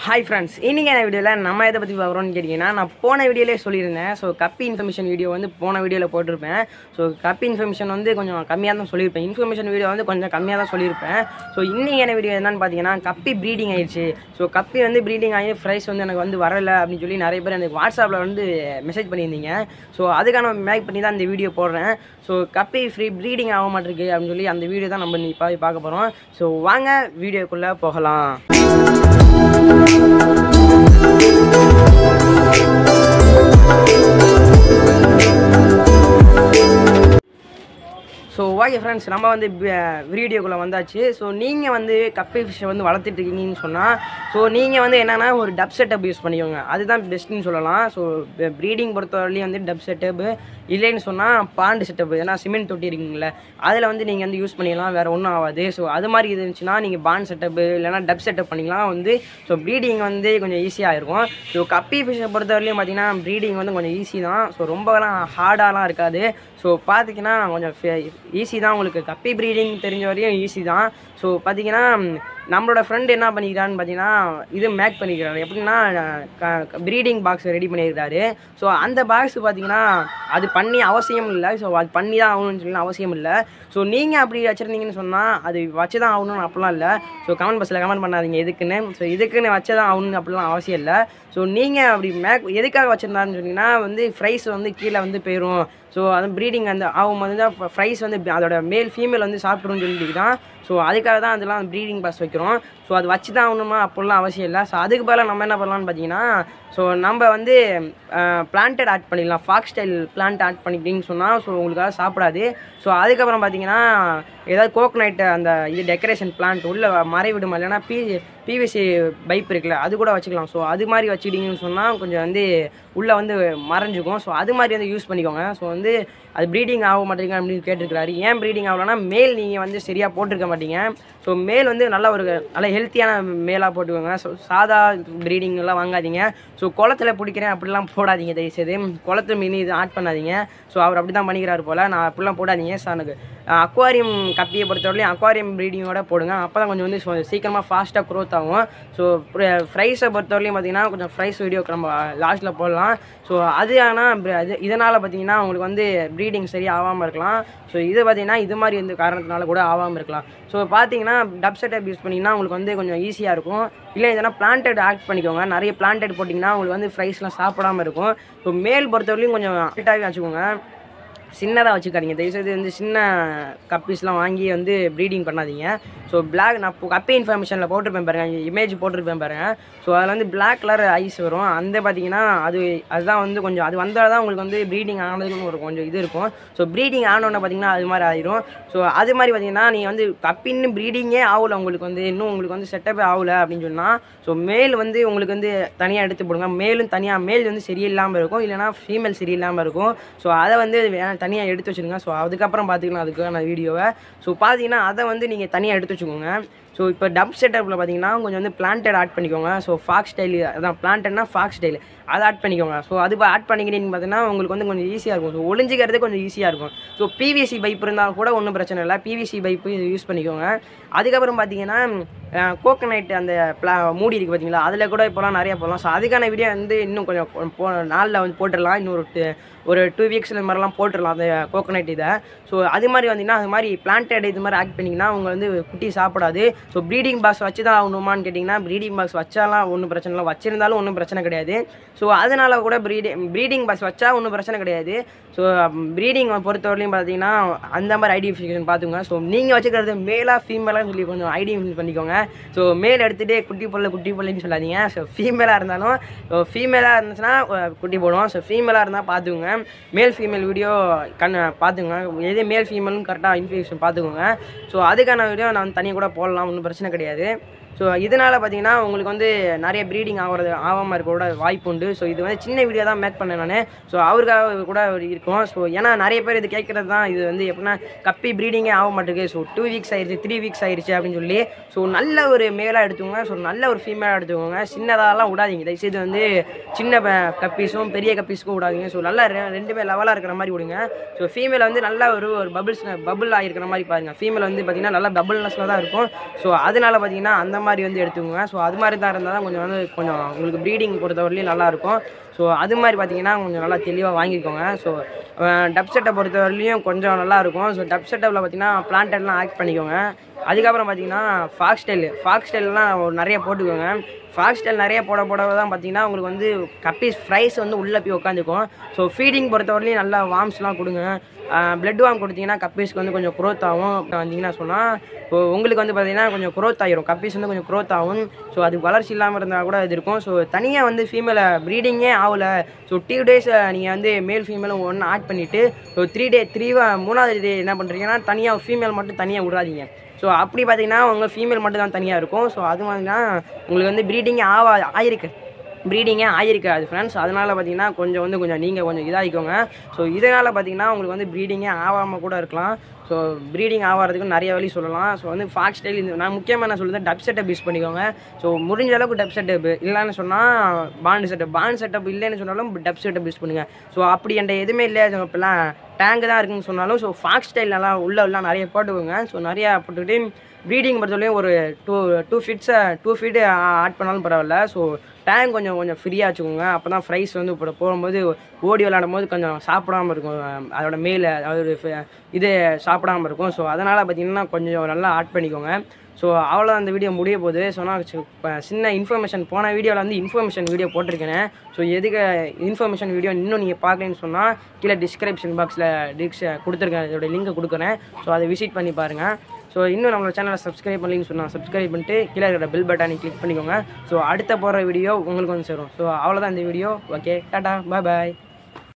hi friends இன்றைக்கி என்ன வீடியோவில் நம்ம எதை பற்றி பார்க்குறோம்னு கேட்டிங்கன்னா நான் போன வீடியோலே சொல்லியிருந்தேன் ஸோ கப்பி இன்ஃபர்மேஷன் வீடியோ வந்து போன வீடியோவில் போட்டிருப்பேன் ஸோ கப்பி இன்ஃபர்மேஷன் வந்து கொஞ்சம் கம்மியாக தான் சொல்லியிருப்பேன் இன்ஃபர்மேஷன் வீடியோ வந்து கொஞ்சம் கம்மியாக தான் சொல்லியிருப்பேன் ஸோ இன்றைக்கி என்ன வீடியோ என்னன்னு பார்த்தீங்கன்னா கப்பி ப்ரீடிங் ஆயிடுச்சு ஸோ கப்பி வந்து ப்ரீடிங் ஆகி ப்ரைஸ் வந்து எனக்கு வந்து வரல அப்படின்னு சொல்லி நிறைய பேர் எனக்கு வாட்ஸ்அப்பில் வந்து மெசேஜ் பண்ணியிருந்தீங்க ஸோ அதுக்கான மேக் பண்ணி தான் இந்த வீடியோ போடுறேன் ஸோ கப்பி ஃப்ரீ ப்ரீடிங் ஆக மாட்டிருக்கு அப்படின்னு சொல்லி அந்த வீடியோ தான் நம்ம இப்போ பார்க்க போகிறோம் ஸோ வாங்க வீடியோக்குள்ளே போகலாம் ஸோ ஓகே ஃப்ரெண்ட்ஸ் நம்ம வந்து வீடியோக்குள்ளே வந்தாச்சு ஸோ நீங்கள் வந்து கப்பை ஃபிஷ்ஷை வந்து வளர்த்துட்டு இருக்கீங்கன்னு சொன்னால் ஸோ நீங்கள் வந்து என்னென்னா ஒரு டப் செட்டப் யூஸ் பண்ணிக்கோங்க அதுதான் பெஸ்ட்டுன்னு சொல்லலாம் ஸோ ப்ரீடிங் பொறுத்தவரையிலையும் வந்து டப் செட்டப்பு இல்லைன்னு சொன்னால் பாண்டு செட்டப் ஏன்னா சிமெண்ட் தொட்டி இருக்குங்களே அதில் வந்து நீங்கள் வந்து யூஸ் பண்ணிக்கலாம் வேறு ஒன்றும் ஆகாது ஸோ அது மாதிரி இருந்துச்சுன்னா நீங்கள் பாண்ட் செட்டப்பு இல்லைனா டப் செட்டப் பண்ணிக்கலாம் வந்து ஸோ ப்ரீடிங் வந்து கொஞ்சம் ஈஸியாக இருக்கும் ஸோ கப்பி ஃபிஷ்ஷை பொறுத்தவரையிலையும் பார்த்தீங்கன்னா ப்ரீடிங் வந்து கொஞ்சம் ஈஸி தான் ஸோ ரொம்பலாம் ஹார்டாலாம் இருக்காது ஸோ பார்த்தீங்கன்னா கொஞ்சம் ஈஸி தான் உங்களுக்கு கப்பி ப்ரீடிங் தெரிஞ்ச வரையும் ஈஸி தான் ஸோ பார்த்தீங்கன்னா நம்மளோட ஃப்ரெண்ட் என்ன பண்ணிக்கிறான்னு பார்த்தீங்கன்னா இது மேக் பண்ணிக்கிறாரு எப்படின்னா ப்ரீடிங் பாக்ஸ் ரெடி பண்ணியிருக்காரு ஸோ அந்த பாக்ஸ் பார்த்தீங்கன்னா அது பண்ணி அவசியம் இல்லை ஸோ அது பண்ணி தான் ஆகணும்னு சொல்லி அவசியம் இல்லை ஸோ நீங்கள் அப்படி வச்சுருந்தீங்கன்னு சொன்னால் அது வச்சு தான் ஆகணும்னு அப்படிலாம் இல்லை ஸோ கமெண்ட் பாக்ஸில் கமெண்ட் பண்ணாதீங்க எதுக்குன்னு ஸோ இதுக்குன்னு வச்சு தான் ஆகணும்னு அப்படிலாம் அவசியம் இல்லை ஸோ நீங்கள் அப்படி மேக் எதுக்காக வச்சுருந்தாருன்னு சொன்னீங்கன்னா வந்து ஃப்ரைஸ் வந்து கீழே வந்து போயிடும் ஸோ அது ப்ரீடிங் அந்த ஆகும்போது தான் ஃப்ரைஸ் வந்து அதோட மேல் ஃபீமேல் வந்து சாப்பிட்ருன்னு சொல்லிட்டு தான் ஸோ அதுக்காக தான் அதெல்லாம் ப்ரீடிங் பாஸ் வைக்கிறோம் ஸோ அது வச்சு தான் ஆகணுமா அப்படிலாம் அவசியம் இல்லை ஸோ அதுக்கு பதிலாக நம்ம என்ன பண்ணலாம்னு பார்த்தீங்கன்னா ஸோ நம்ம வந்து பிளான்டட் ஆட் பண்ணிடலாம் ஃபாக் ஸ்டைல் பிளான்ட் ஆட் பண்ணிக்கிட்டீங்கன்னு சொன்னால் ஸோ உங்களுக்காக சாப்பிடாது ஸோ அதுக்கப்புறம் பார்த்தீங்கன்னா ஏதாவது கோகனட் அந்த இது டெக்கரேஷன் பிளான்ட் உள்ள மறை விடுமா இல்லைன்னா பி பிவிசி பைப் இருக்குல்ல அது கூட வச்சுக்கலாம் ஸோ அது மாதிரி வச்சுக்கிட்டீங்கன்னு சொன்னால் கொஞ்சம் வந்து உள்ளே வந்து மறைஞ்சிக்கும் ஸோ அது மாதிரி வந்து யூஸ் பண்ணிக்கோங்க ஸோ வந்து அது ப்ரீடிங் ஆக மாட்டேங்க அப்படின்னு கேட்டிருக்கிறாரு ஏன் ப்ரீடிங் ஆகலன்னா மேல் நீங்கள் வந்து சரியாக போட்டிருக்க மாட்டீங்க ஸோ மேல் வந்து நல்ல ஒரு நல்ல ஹெல்த்தியான மேலாக போட்டுக்கோங்க ஸோ சாதா ப்ரீடிங் எல்லாம் வாங்காதீங்க ஸோ குளத்துல பிடிக்கிறேன் அப்படிலாம் போடாதீங்க தயவுசெய்து குளத்து மீன் இது ஆட் பண்ணாதீங்க ஸோ அவர் அப்படி தான் பண்ணிக்கிறாரு போல் நான் அப்படிலாம் போடாதீங்க ஸோ எனக்கு அக்வாரியம் கப்பியை பொறுத்தவரையிலும் அக்வாரியம் ப்ரீடிங்கோட போடுங்க அப்போ தான் கொஞ்சம் வந்து சொ- சீக்கிரமாக ஃபாஸ்ட்டாக க்ரோத் ஆகும் ஸோ ஃப்ரைஸை பொறுத்தவரையிலும் பார்த்தீங்கன்னா கொஞ்சம் ஃப்ரைஸ் வீடியோக்கு நம்ம லாஸ்ட்டில் போடலாம் ஸோ அது ஆனால் அது இதனால் பார்த்தீங்கன்னா உங்களுக்கு வந்து ப்ரீடிங் சரியாக ஆகாமல் இருக்கலாம் ஸோ இது பார்த்தீங்கன்னா இது மாதிரி இந்த காரணத்தினால கூட ஆகாமல் இருக்கலாம் ஸோ பார்த்தீங்கன்னா டப் செட்டப் யூஸ் பண்ணிங்கன்னா உங்களுக்கு வந்து கொஞ்சம் ஈஸியாக இருக்கும் இல்லை இதனா பிளான்டட் ஆக்ட் பண்ணிக்கோங்க நிறைய பிளான்டட் போட்டிங்கன்னா உங்களுக்கு வந்து ஃப்ரைஸ்லாம் சாப்பிடாம இருக்கும் ஸோ மேல் பொறுத்தவரையிலும் கொஞ்சம் ஃபிட்டாகவே வச்சுக்கோங்க சின்னதாக வச்சுக்காதீங்க தயவுசெய்து வந்து சின்ன கப்பீஸ்லாம் வாங்கி வந்து ப்ரீடிங் பண்ணாதீங்க ஸோ பிளாக் நான் இப்போ கப்பி இன்ஃபர்மேஷனில் போட்டிருப்பேன் பாருங்க இமேஜ் போட்டிருப்பேன் பாருங்க ஸோ அதில் வந்து பிளாக் கலர் ஐஸ் வரும் அந்த பார்த்தீங்கன்னா அது அதுதான் வந்து கொஞ்சம் அது வந்தால் தான் உங்களுக்கு வந்து ப்ரீடிங் ஆனதுன்னு ஒரு கொஞ்சம் இது இருக்கும் ஸோ ப்ரீடிங் ஆனோடனே பார்த்தீங்கன்னா அது மாதிரி ஆயிரும் ஸோ அது மாதிரி பார்த்தீங்கன்னா நீங்கள் வந்து கப்பின்னு ப்ரீடிங்கே ஆகல உங்களுக்கு வந்து இன்னும் உங்களுக்கு வந்து செட்டப்பே ஆகல அப்படின்னு சொன்னால் ஸோ மேல் வந்து உங்களுக்கு வந்து தனியாக எடுத்து போடுங்க மேலும் தனியாக மேல் வந்து சரியில்லாமல் இருக்கும் இல்லைனா ஃபீமேல் சரியில்லாமல் இருக்கும் ஸோ அதை வந்து தனியாக எடுத்து வச்சுருங்க ஸோ அதுக்கப்புறம் பார்த்துக்கலாம் அதுக்கான வீடியோவை ஸோ பார்த்தீங்கன்னா அதை வந்து நீங்கள் தனியாக எடுத்து வச்சுக்கோங்க ஸோ இப்போ டப் செட்டப்பில் பார்த்தீங்கன்னா கொஞ்சம் வந்து பிளான்டட் ஆட் பண்ணிக்கோங்க ஸோ ஃபாக் ஸ்டைல் அதான் பிளான்டட்னா ஃபாக் ஸ்டைல் அதை ஆட் பண்ணிக்கோங்க ஸோ அது ஆட் பண்ணிக்கிட்டீங்கன்னு பார்த்தீங்கன்னா உங்களுக்கு வந்து கொஞ்சம் ஈஸியாக இருக்கும் ஸோ ஒளிஞ்சிக்கிறது கொஞ்சம் ஈஸியாக இருக்கும் ஸோ பிவிசி பைப் இருந்தால் கூட ஒன்றும் பிரச்சனை இல்லை பிவிசி பைப்பு யூஸ் பண்ணிக்கோங்க அதுக்கப்புறம் பார்த்தீங்கன்னா கோகனட் அந்த ப்ளா மூடி இருக்குது பார்த்தீங்களா அதில் கூட இப்போலாம் நிறைய போடலாம் ஸோ அதுக்கான வீடியோ வந்து இன்னும் கொஞ்சம் கொ- போ நாளில் வந்து போட்டுடலாம் இன்னொரு two- ஒரு டூ வீக்ஸ் இந்த மாதிரிலாம் போட்டுடலாம் அந்த கோகனட் இதை ஸோ அது மாதிரி வந்தீங்கன்னா அது மாதிரி பிளான்டட் இது மாதிரி ஆக்ட் பண்ணிங்கன்னா அவங்க வந்து குட்டி சாப்பிடாது ஸோ ப்ரீடிங் பாக்ஸ் வச்சு தான் ஆகணுமான்னு கேட்டிங்கன்னா ப்ரீடிங் பாக்ஸ் வச்சாலாம் ஒன்றும் பிரச்சனை இல்லை வச்சிருந்தாலும் ஒன்றும் பிரச்சனை கிடையாது ஸோ அதனால கூட ப்ரீடிங் ப்ரீடிங் பாக்ஸ் வச்சா ஒன்றும் பிரச்சனை கிடையாது ஸோ ப்ரீடிங் பொறுத்தவரையிலையும் பார்த்தீங்கன்னா அந்த மாதிரி ஐடென்டிஃபிகேஷன் பார்த்துங்க ஸோ நீங்கள் வச்சுக்கிறது மேலாக ஃபீமேலாக சொல்லி கொஞ்சம் ஐடென்டிஃபை பண்ணிக்கோங்க ஸோ மேல் எடுத்துகிட்டு குட்டி பொருள் குட்டி பொருள்னு சொல்லாதீங்க ஸோ ஃபீமேலாக இருந்தாலும் ஸோ ஃபீமேலாக இருந்துச்சுன்னா அஹ், குட்டி போடுவோம் ஸோ ஃபீமேலாக இருந்தால் பார்த்துக்கோங்க மேல் ஃபீமேல் வீடியோ கண் பார்த்துக்கோங்க எது மேல் ஃபீமேல்னு கரெக்டாக இன்ஃபர்மேஷன் பார்த்துக்கோங்க ஸோ அதுக்கான வீடியோ நான் தனியாக கூட போடலாம் ஒன்றும் பிரச்சனை கிடையாது ஸோ இதனால் பார்த்தீங்கன்னா உங்களுக்கு வந்து நிறைய ப்ரீடிங் ஆகிறது ஆகாமல் இருக்க கூட வாய்ப்பு உண்டு ஸோ இது வந்து சின்ன வீடியோ தான் மேக் பண்ணேன் நான் ஸோ அவருக்காக கூட இருக்கும் ஸோ ஏன்னா நிறைய பேர் இது கேட்குறது தான் இது வந்து எப்படின்னா கப்பி ப்ரீடிங்கே ஆக மாட்டேங்குது ஸோ டூ வீக்ஸ் ஆயிடுச்சு த்ரீ வீக்ஸ் ஆயிடுச்சு அப்படின்னு சொல்லி ஸோ நல்ல ஒரு மேலாக எடுத்துக்கோங்க ஸோ நல்ல ஒரு ஃபீமேலாக எடுத்துக்கோங்க சின்னதாலாம் விடாதீங்க தயவுசெய்து வந்து சின்ன கப்பீஸும் பெரிய கப்பீஸுக்கும் விடாதீங்க ஸோ நல்லா ரெ- ரெண்டுமே லெவலாக இருக்கிற மாதிரி விடுங்க ஸோ ஃபீமேல் வந்து நல்ல ஒரு ஒரு பபிள்ஸ் பபுள் ஆகிருக்கிற மாதிரி பாருங்க ஃபீமேல் வந்து பார்த்தீங்கன்னா நல்லா பபுள்னஸில் தான் இருக்கும் ஸோ அதனால பார்த்தீங்கன்னா அந்த மாதிரி வந்து எடுத்துக்கோங்க ஸோ அது மாதிரி தான் இருந்தால் தான் கொஞ்சம் வந்து கொஞ்சம் உங்களுக்கு ப்ரீடிங் பொறுத்தவரையிலையும் நல்லாயிருக்கும் ஸோ அது மாதிரி பார்த்தீங்கன்னா கொஞ்சம் நல்லா தெளிவாக வாங்கிக்கோங்க ஸோ டப் செட்டை பொறுத்தவரையிலையும் கொஞ்சம் நல்லா இருக்கும் ஸோ டப் செட்டப்பில் பார்த்தீங்கன்னா பிளான்டெல்லாம் ஆக்ட் பண்ணிக்கோங்க அதுக்கப்புறம் பார்த்தீங்கன்னா ஃபாக்ஸ் ஸ்டைல் ஃபாக்ஸ் ஸ்டைல்லாம் நிறைய போட்டுக்கோங்க ஃபாக்ஸ் ஸ்டைல் நிறைய போட போட தான் பார்த்தீங்கன்னா உங்களுக்கு வந்து கப்பீஸ் ஃப்ரைஸ் வந்து உள்ளே போய் உட்காந்துக்கும் ஸோ ஃபீடிங் பொறுத்தவரையிலையும் நல்லா வார்ம்ஸ்லாம் கொடுங்க பிளட் வார்ம் கொடுத்தீங்கன்னா கப்பீஸ்க்கு வந்து கொஞ்சம் க்ரோத் ஆகும் அப்புறம் வந்தீங்கன்னா சொன்னால் இப்போ உங்களுக்கு வந்து பார்த்தீங்கன்னா கொஞ்சம் க்ரோத் ஆகிரும் கப்பீஸ் வந்து கொஞ்சம் க்ரோத் ஆகும் ஸோ அது வளர்ச்சி இல்லாமல் இருந்தால் கூட இது இருக்கும் ஸோ தனியாக வந்து ஃபீமேலை ப்ரீடிங்கே ஆகலை ஸோ டூ டேஸ் நீங்கள் வந்து மேல் ஃபீமேலும் ஒன்று ஆட் பண்ணிவிட்டு ஸோ த்ரீ டே த்ரீ மூணாவது டே என்ன பண்ணுறீங்கன்னா தனியாக ஃபீமேல் மட்டும் தனியாக விடாதீங்க ஸோ அப்படி பார்த்தீங்கன்னா உங்கள் ஃபீமேல் மட்டும் தான் தனியாக இருக்கும் ஸோ அது மாதிரி தான் உங்களுக்கு வந்து ப்ரீடிங்கே ஆவா ஆயிருக்கு ப்ரீடிங்கே ஆகிருக்காது ஃப்ரெண்ட்ஸ் அதனால் பார்த்தீங்கன்னா கொஞ்சம் வந்து கொஞ்சம் நீங்கள் கொஞ்சம் இதாகிக்கோங்க ஸோ இதனால் பார்த்தீங்கன்னா உங்களுக்கு வந்து ப்ரீடிங்கே ஆகாமல் கூட இருக்கலாம் ஸோ ப்ரீடிங் ஆகிறதுக்கு நிறைய வழி சொல்லலாம் ஸோ வந்து ஃபாக்ஸ் ஸ்டைல் இந்த நான் முக்கியமாக என்ன சொல்லுறது டப் செட்டப் யூஸ் பண்ணிக்கோங்க ஸோ முடிஞ்ச அளவுக்கு டப் செட்டப் இல்லைன்னு சொன்னால் பாண்ட் செட்டப் பாண்ட் செட்டப் இல்லைன்னு சொன்னாலும் டப் செட்டப் யூஸ் பண்ணுங்கள் ஸோ அப்படி என்கிட்ட எதுவுமே இல்லை இப்போலாம் டேங்க் தான் இருக்குன்னு சொன்னாலும் ஸோ ஃபாக்ஸ் ஸ்டைல் நல்லா உள்ள உள்ள நிறைய போட்டுக்கோங்க ஸோ நிறையா போட்டுக்கிட்டு ப்ரீடிங் பொறுத்தவரையும் ஒரு டூ டூ ஃபீட்ஸை டூ ஃபீட்டு ஆட் பண்ணாலும் பரவாயில்ல ஸோ டேங்க் கொஞ்சம் கொஞ்சம் ஃப்ரீயாக வச்சுக்கோங்க அப்போ தான் ஃப்ரைஸ் வந்து இப்போ போகும்போது ஓடி விளையாடும் போது கொஞ்சம் சாப்பிடாம இருக்கும் அதோட மேலே அதாவது ஃப- இது சாப்பிடாம இருக்கும் ஸோ அதனால் பார்த்தீங்கன்னா கொஞ்சம் நல்லா ஆட் பண்ணிக்கோங்க ஸோ அவ்வளோ அந்த வீடியோ முடிய போகுது ஸோ நான் சி- இப்ப சின்ன இன்ஃபர்மேஷன் போன வீடியோவில் வந்து இன்ஃபர்மேஷன் வீடியோ போட்டிருக்கேன் ஸோ எதுக்கு இன்ஃபர்மேஷன் வீடியோ இன்னும் நீங்கள் பார்க்கலன்னு சொன்னால் கீழே டிஸ்கிரிப்ஷன் பாக்ஸில் டிக்ஸ் கொடுத்துருக்கேன் இதோட லிங்கை கொடுக்குறேன் ஸோ அதை விசிட் பண்ணி பாருங்கள் ஸோ இன்னும் நம்மளோட சேனலை சப்ஸ்கிரைப் பண்ணலின்னு சொன்னால் சப்ஸ்கிரைப் பண்ணிட்டு கீழே இருக்கிற பெல் பட்டனை கிளிக் பண்ணிக்கோங்க ஸோ அடுத்த போகிற வீடியோ உங்களுக்கு வந்து சேரும் ஸோ அவ்வளோதான் இந்த வீடியோ ஓகே டாடா பாய் பாய்